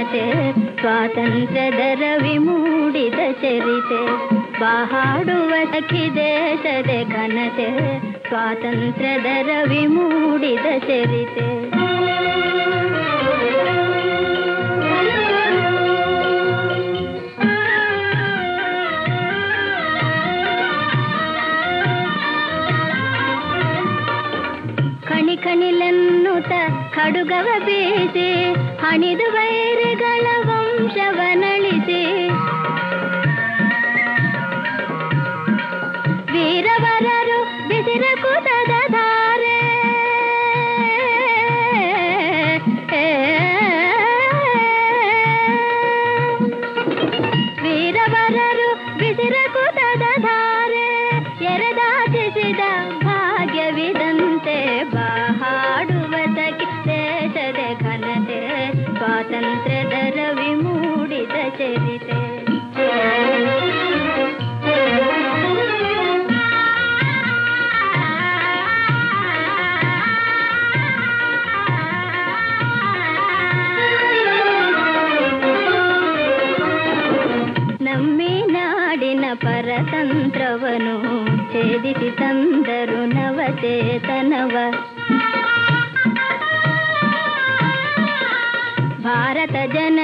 ಘನತೆ ಸ್ವಾತಂತ್ರ್ಯದ ರವಿ ಮೂಡಿದ ಚರಿತೆ ಬಾಹಾಡುವ ಸಖಿ ದೇಶದ ಘನತೆ ಸ್ವಾತಂತ್ರ್ಯದ ರವಿ ಮೂಡಿದ ಚರಿತೆ ಕಣಿ ಕಣಿಲೆನ್ನುತ ಖಡುಗವ ಬೀಸಿ ಹಣಿದು ವೈರಿಗಳ ವಂಶವನಳಿಸಿ ವೀರವರರು ಬಿಸಿರ ಕುತದ ಧಾರೆ ವೀರವರರು ಬಿಸಿರ ಕುತದ ಧಾರೆ ಎರೆದಾಚಿಸಿದ ಭಾಗ್ಯವಿದಂತೆ ಬಾಹಾಡುವ ಸಖಿ ದೇಶದ ಘನತೆ ಸ್ವಾತಂತ್ರ್ಯದ ರವಿ ಮೂಡಿದ ಚರಿತೆ ನಮ್ಮಿ ನಾಡಿನ ಪರತಂತ್ರವನು ಛೇದಿಸಿ ತಂದರು ನವಚೇತನವ ಭಾರತ ಜನ